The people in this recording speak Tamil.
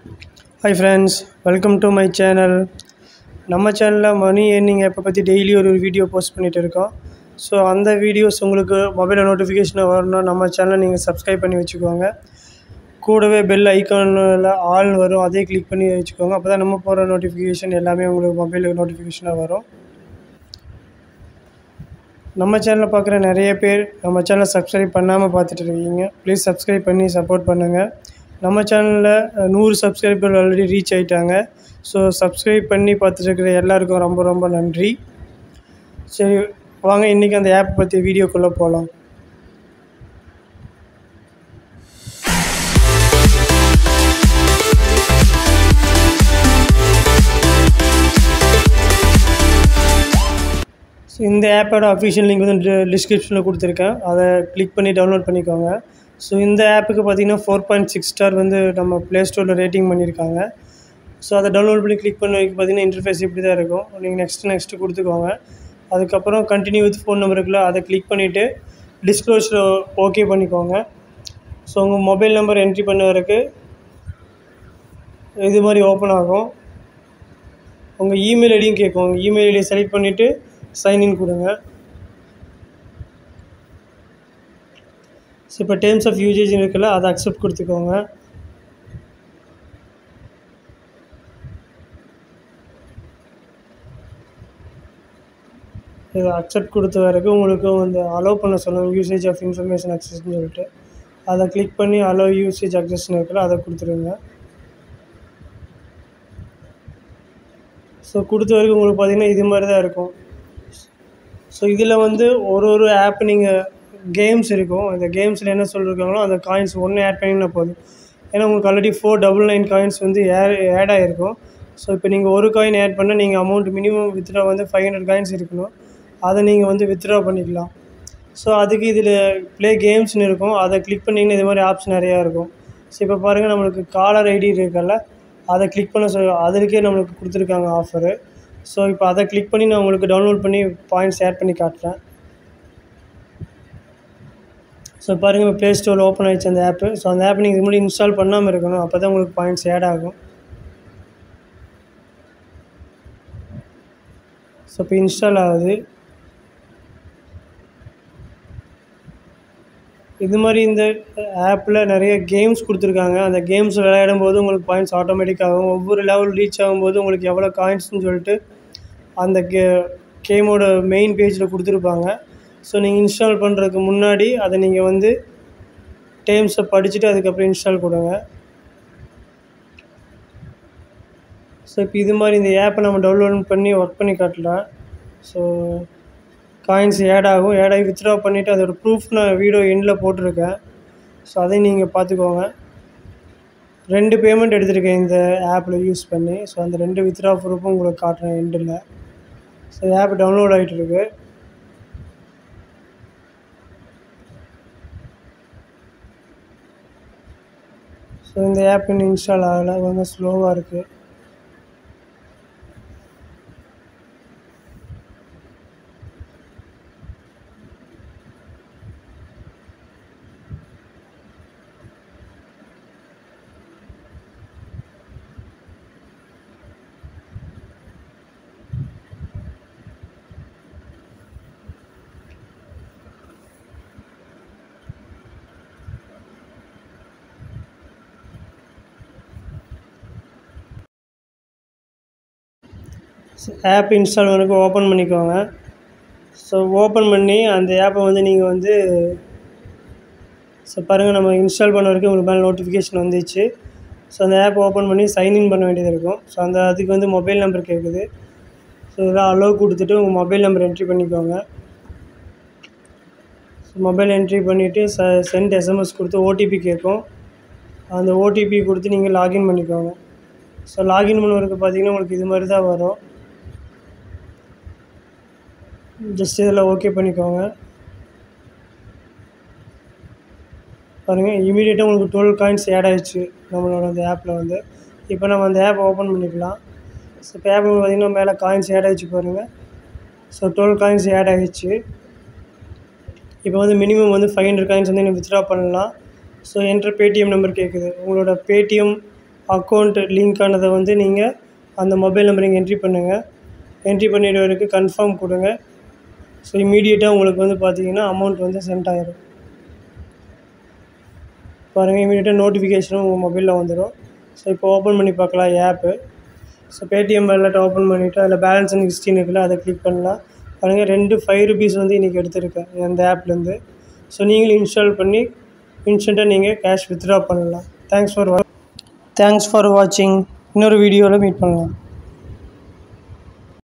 hi friends welcome to my channel நம்ம சேனலில் மணி ஏர்னிங் ஆப்பை பற்றி டெய்லி ஒரு வீடியோ போஸ்ட் பண்ணிகிட்டு இருக்கோம் ஸோ அந்த வீடியோஸ் உங்களுக்கு மொபைலில் நோட்டிஃபிகேஷன் வரணும்னா நம்ம சேனலை நீங்கள் சப்ஸ்கிரைப் பண்ணி வச்சுக்கோங்க கூடவே பெல் ஐக்கானில் ஆல் வரும் அதே கிளிக் பண்ணி வச்சுக்கோங்க அப்போ தான் நம்ம போகிற நோட்டிஃபிகேஷன் எல்லாமே உங்களுக்கு மொபைலுக்கு நோட்டிஃபிகேஷனாக வரும் நம்ம சேனலில் பார்க்குற நிறைய பேர் நம்ம சேனலை சப்ஸ்கிரைப் பண்ணாமல் பார்த்துட்டு இருக்கீங்க ப்ளீஸ் சப்ஸ்கிரைப் பண்ணி சப்போர்ட் பண்ணுங்கள் நம்ம சேனலில் நூறு சப்ஸ்கிரைபர் ஆல்ரெடி ரீச் ஆகிட்டாங்க ஸோ சப்ஸ்கிரைப் பண்ணி பார்த்துட்டு இருக்கிற எல்லாருக்கும் ரொம்ப ரொம்ப நன்றி சரி வாங்க இன்றைக்கி அந்த ஆப் பற்றி வீடியோக்குள்ளே போகலாம் ஸோ இந்த ஆப்போட அஃபிஷியல் லிங்க் வந்து டிஸ்கிரிப்ஷனில் கொடுத்துருக்கேன் அதை கிளிக் பண்ணி டவுன்லோட் பண்ணிக்கோங்க ஸோ இந்த ஆப்புக்கு பார்த்தீங்கன்னா ஃபோர் பாயிண்ட் சிக்ஸ் ஸ்டார் வந்து நம்ம ப்ளே ஸ்டோரில் ரேட்டிங் பண்ணியிருக்காங்க ஸோ அதை டவுன்லோட் பண்ணி கிளிக் பண்ணி வைக்க பார்த்தீங்கன்னா இன்டர்ஃபேஸ் இப்படி தான் இருக்கும் நீங்கள் நெக்ஸ்ட் நெக்ஸ்ட்டு கொடுத்துக்கோங்க அதுக்கப்புறம் கண்டினியூ வித் ஃபோன் நம்பர் இருக்குல்ல அதை கிளிக் பண்ணிவிட்டு டிஸ்க்ளோஸில் ஓகே பண்ணிக்கோங்க ஸோ உங்கள் மொபைல் நம்பர் என்ட்ரி பண்ண வரைக்கு இது மாதிரி ஓப்பன் ஆகும் உங்கள் இமெயில் ஐடியும் கேட்கும் உங்கள் இமெயில் ஐடியை செலக்ட் பண்ணிவிட்டு சைன்இன் கொடுங்க ஸோ இப்போ டேர்ம்ஸ் ஆஃப் யூசேஜ் இருக்குல்ல அதை அக்செப்ட் கொடுத்துக்கோங்க இதை அக்செப்ட் கொடுத்த வரைக்கும் உங்களுக்கு வந்து அலோவ் பண்ண சொல்லணும் யூசேஜ் ஆஃப் இன்ஃபர்மேஷன் அக்சஸ்ன்னு சொல்லிட்டு அதை கிளிக் பண்ணி அலோவ் யூசேஜ் அக்சஸ்ன்னு இருக்குல்ல அதை கொடுத்துருங்க ஸோ கொடுத்த வரைக்கும் உங்களுக்கு பார்த்தீங்கன்னா இது மாதிரி தான் இருக்கும் ஸோ இதில் வந்து ஒரு ஒரு ஆப் நீங்கள் கேம்ஸ் இருக்கும் அந்த கேம்ஸில் என்ன சொல்லியிருக்காங்களோ அந்த காயின்ஸ் ஒன்று ஆட் பண்ணிங்கன்னா போதும் ஏன்னா உங்களுக்கு already four double nine coins வந்து ஏ ஆட் ஆகிருக்கும் ஸோ இப்போ நீங்கள் ஒரு காயின் ஆட் பண்ணால் நீங்கள் அமௌண்ட் மினிமம் வித்ட்ரா வந்து ஃபைவ் ஹண்ட்ரட் காயின்ஸ் இருக்கணும் அதை நீங்கள் வந்து வித்ட்ரா பண்ணிக்கலாம் ஸோ அதுக்கு இதில் ப்ளே கேம்ஸ்னு இருக்கும் அதை கிளிக் பண்ணிங்கன்னா இது மாதிரி ஆப்ஸ் நிறையா இருக்கும் ஸோ இப்போ பாருங்கள் நம்மளுக்கு காலர் ஐடி இருக்குல்ல அதை கிளிக் பண்ண சொல் அதுக்கே நம்மளுக்கு கொடுத்துருக்காங்க ஆஃபரு ஸோ இப்போ அதை கிளிக் பண்ணி நான் உங்களுக்கு டவுன்லோட் பண்ணி பாயிண்ட்ஸ் ஆட் பண்ணி காட்டுறேன் ஸோ பாருங்கள் இப்போ ப்ளே ஸ்டோரில் ஓப்பன் ஆகிடுச்சு அந்த ஆப்பு ஸோ அந்த ஆப் நீங்கள் இது முன்னாடி இன்ஸ்டால் பண்ணாமல் இருக்கணும் அப்போ தான் உங்களுக்கு பாயிண்ட்ஸ் ஆட் ஆகும் ஸோ இப்போ இன்ஸ்டால் ஆகுது இது மாதிரி இந்த ஆப்பில் நிறைய கேம்ஸ் கொடுத்துருக்காங்க அந்த கேம்ஸ் விளையாடும் போது உங்களுக்கு பாயிண்ட்ஸ் ஆட்டோமேட்டிக்காகும் ஒவ்வொரு லெவல் ரீச் ஆகும்போது உங்களுக்கு எவ்வளோ காயின்ஸ்னு சொல்லிட்டு அந்த கே கேமோட மெயின் பேஜில் கொடுத்துருப்பாங்க ஸோ நீங்கள் இன்ஸ்டால் பண்ணுறதுக்கு முன்னாடி அதை நீங்கள் வந்து டேர்ம்ஸை படிச்சுட்டு அதுக்கப்புறம் இன்ஸ்டால் கொடுங்க ஸோ இப்போ இது மாதிரி இந்த ஆப்பை நம்ம டவுன்லோட் பண்ணி ஒர்க் பண்ணி காட்டலாம் ஸோ காயின்ஸ் ஆட் ஆகும் ஆட் ஆகி வித்ட்ரா பண்ணிவிட்டு அதோட ப்ரூஃப் நான் வீடியோ எண்டில் போட்டிருக்கேன் ஸோ அதையும் நீங்கள் பார்த்துக்கோங்க ரெண்டு பேமெண்ட் எடுத்திருக்கேன் இந்த ஆப்பில் யூஸ் பண்ணி ஸோ அந்த ரெண்டு வித்ட்ரா ப்ரூஃபும் உங்களுக்கு காட்டுறேன் எண்டில் ஸோ ஆப் டவுன்லோட் ஆகிட்டு இருக்கு ஸோ இந்த ஆப் இன்னும் இன்ஸ்டால் ஆகலை கொஞ்சம் ஸ்லோவாக இருக்குது ஆப் இன்ஸ்டால் பண்ணக்கு ஓப்பன் பண்ணிக்கோங்க ஸோ ஓப்பன் பண்ணி அந்த ஆப்பை வந்து நீங்கள் வந்து ஸோ பாருங்கள் நம்ம இன்ஸ்டால் பண்ண வரைக்கும் உங்களுக்கு மேலே நோட்டிஃபிகேஷன் வந்துச்சு ஸோ அந்த ஆப் ஓப்பன் பண்ணி சைன்இன் பண்ண வேண்டியது இருக்கும் ஸோ அந்த அதுக்கு வந்து மொபைல் நம்பர் கேட்குது ஸோ இதெல்லாம் அலோவ் கொடுத்துட்டு உங்கள் மொபைல் நம்பர் என்ட்ரி பண்ணிக்கோங்க ஸோ மொபைல் என்ட்ரி பண்ணிவிட்டு ச சென்ட் எஸ்எம்எஸ் கொடுத்து ஓடிபி கேட்கும் அந்த ஓடிபி கொடுத்து நீங்கள் லாகின் பண்ணிக்கோங்க ஸோ லாகின் பண்ணுறதுக்கு பார்த்தீங்கன்னா உங்களுக்கு இது மாதிரி தான் வரும் ஜஸ்ட் இதில் ஓகே பண்ணிக்கோங்க பாருங்கள் இமீடியட்டாக உங்களுக்கு டுவெல் காயின்ஸ் ஆட் ஆகிடுச்சு நம்மளோட அந்த ஆப்பில் வந்து இப்போ நம்ம அந்த ஆப் ஓப்பன் பண்ணிக்கலாம் ஸோ இப்போ ஆப் பார்த்திங்கன்னா மேலே காயின்ஸ் ஆட் ஆகிடுச்சு பாருங்கள் ஸோ டுவெல் காயின்ஸ் ஆட் ஆகிடுச்சு இப்போ வந்து மினிமம் வந்து ஃபைவ் ஹண்ட்ரட் காயின்ஸ் வந்து நீங்கள் வித்ட்ரா பண்ணலாம் ஸோ என்ட்ரு பேடிஎம் நம்பர் கேட்குது உங்களோட பேடிஎம் அக்கௌண்ட் லிங்க் ஆனதை வந்து நீங்கள் அந்த மொபைல் நம்பர் இங்கே என்ட்ரி பண்ணுங்கள் என்ட்ரி பண்ணிட்டு வரைக்கும் கன்ஃபார்ம் கொடுங்க ஸோ இமீடியட்டாக உங்களுக்கு வந்து பார்த்தீங்கன்னா அமௌண்ட் வந்து சென்ட் ஆயிரும் பாருங்கள் இமீடியட்டாக நோட்டிஃபிகேஷனும் உங்கள் மொபைலில் வந்துடும் ஸோ இப்போ ஓப்பன் பண்ணி பார்க்கலாம் app so Paytm wallet open பண்ணிவிட்டு அதில் பேலன்ஸ் அண்ட் ஹிஸ்ட்ரின்னு இருக்குல்ல அதை கிளிக் பண்ணலாம் பாருங்கள் ரெண்டு ஃபைவ் ருபீஸ் வந்து இன்றைக்கி எடுத்திருக்கேன் அந்த ஆப்லேருந்து ஸோ நீங்களும் இன்ஸ்டால் பண்ணி இன்ஸ்டண்ட்டாக நீங்கள் கேஷ் வித்ட்ரா பண்ணலாம் தேங்க்ஸ் ஃபார் தேங்க்ஸ் ஃபார் வாட்சிங் இன்னொரு வீடியோவில் மீட் பண்ணலாம்